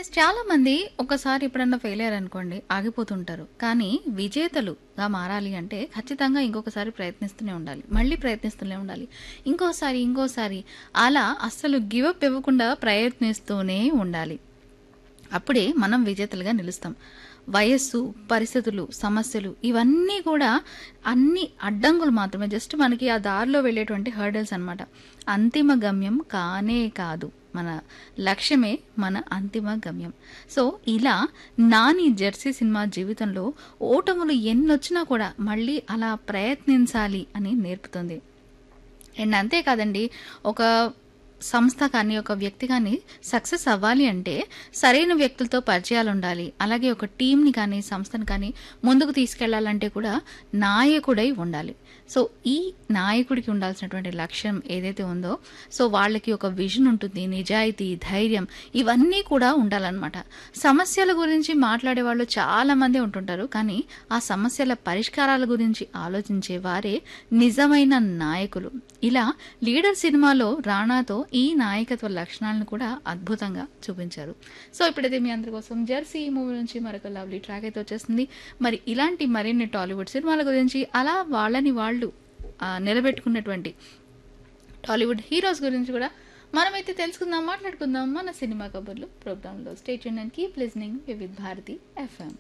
yes చాలా మంది ఒకసారి ఎప్పుడన్నా ఫెయిల్ అయ్యారనుకోండి ఆగిపోతుంటారు కానీ విజేతలుగా మారాలి అంటే ఖచ్చితంగా ఇంకొకసారి ప్రయత్నిస్తూనే ఉండాలి మళ్ళీ ప్రయత్నిస్తూనే ఉండాలి ఇంకోసారి ఇంకోసారి అలా అస్సలు గివప్ ఇవ్వకుండా ప్రయత్నిస్తూనే ఉండాలి అప్పుడే మనం విజేతలుగా నిలుస్తాం వయస్సు పరిస్థితులు సమస్యలు ఇవన్నీ కూడా అన్ని అడ్డంకులు మాత్రమే జస్ట్ మనకి ఆ దారిలో వెళ్ళేటువంటి హర్డల్స్ అన్నమాట అంతిమ గమ్యం కానే కాదు మన లక్ష్యమే మన అంతిమ గమ్యం సో ఇలా నాని జెర్సీ సినిమా జీవితంలో ఓటములు ఎన్నొచ్చినా కూడా మళ్ళీ అలా ప్రయత్నించాలి అని నేర్పుతుంది అండ్ అంతేకాదండి ఒక సంస్థ కానీ ఒక వ్యక్తి కానీ సక్సెస్ అవ్వాలి అంటే సరైన వ్యక్తులతో పరిచయాలు ఉండాలి అలాగే ఒక టీంని కానీ సంస్థను కానీ ముందుకు తీసుకెళ్లాలంటే కూడా నాయకుడై ఉండాలి సో ఈ నాయకుడికి ఉండాల్సినటువంటి లక్ష్యం ఏదైతే ఉందో సో వాళ్ళకి ఒక విజన్ ఉంటుంది నిజాయితీ ధైర్యం ఇవన్నీ కూడా ఉండాలన్నమాట సమస్యల గురించి మాట్లాడే వాళ్ళు చాలా మంది ఉంటుంటారు కానీ ఆ సమస్యల పరిష్కారాల గురించి ఆలోచించే వారే నిజమైన నాయకులు ఇలా లీడర్ సినిమాలో రాణాతో ఈ నాయకత్వ లక్షణాలను కూడా అద్భుతంగా చూపించారు సో ఇప్పుడైతే మీ అందరి కోసం జెర్సీ మూవీ నుంచి మరొక లవ్లీ ట్రాక్ అయితే వచ్చేస్తుంది మరి ఇలాంటి మరిన్ని టాలీవుడ్ సినిమాల గురించి అలా వాళ్ళని వాళ్ళు ఆ, నిలబెట్టుకున్నటువంటి టాలీవుడ్ హీరోస్ గురించి కూడా మనమైతే తెలుసుకుందాం మాట్లాడుకుందాం మన సినిమా కబుర్లు ప్రోగ్రాంలో state and keep listening Vividh Bharati FM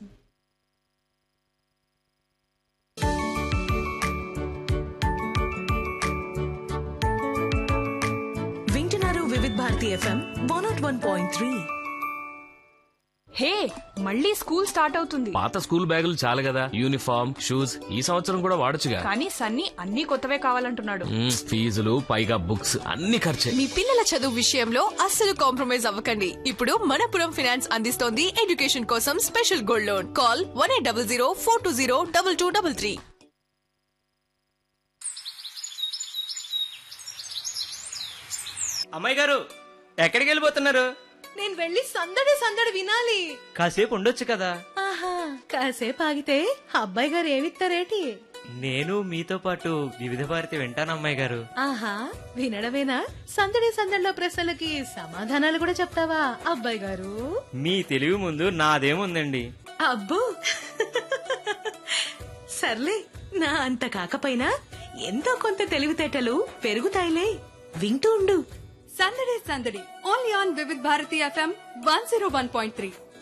వింటున్నారు Vividh Bharati FM one nought one point three hey మళ్ళీ స్కూల్ స్టార్ట్ అవుతుంది పాత స్కూల్ బ్యాగులు చాలు కదా యూనిఫామ్ షూస్ ఈ సంవత్సరం కూడా వాడొచ్చుగా కానీ సన్నీ అన్ని కొత్తవే కావాలంటున్నాడు మ్మ్, ఫీజులు పైగా బుక్స్ అన్ని ఖర్చే మీ పిల్లల చదువు విషయంలో అస్సలు కాంప్రమైజ్ అవ్వకండి ఇప్పుడు మనపురం ఫినాన్స్ అందిస్తోంది ఎడ్యుకేషన్ కోసం special gold loan call one eight double zero four two zero double two double three అమ్మాయి గారు ఎక్కడికి వెళ్ళిపోతున్నారు నేను వెళ్ళి సందడి సందడి వినాలి కాసేపు ఉండొచ్చు కదా ఆహా కాసేపు ఆగితే అబ్బాయి గారు ఏమిస్తారేటి నేను మీతో పాటు వివిధ భారతి వింటాను అమ్మాయి గారు ఆహా వినడమేనా సందడి సందడిలో ప్రశ్నలకి సమాధానాలు కూడా చెప్తావా అబ్బాయి గారు మీ తెలివి ముందు నాదేముందండి అబ్బో సర్లే నా అంత కాకపోయినా ఎంతో కొంత తెలివితేటలు పెరుగుతాయిలే వింటూ ఉండు సందడి సందడి only on Vividh Bharati FM one zero one point three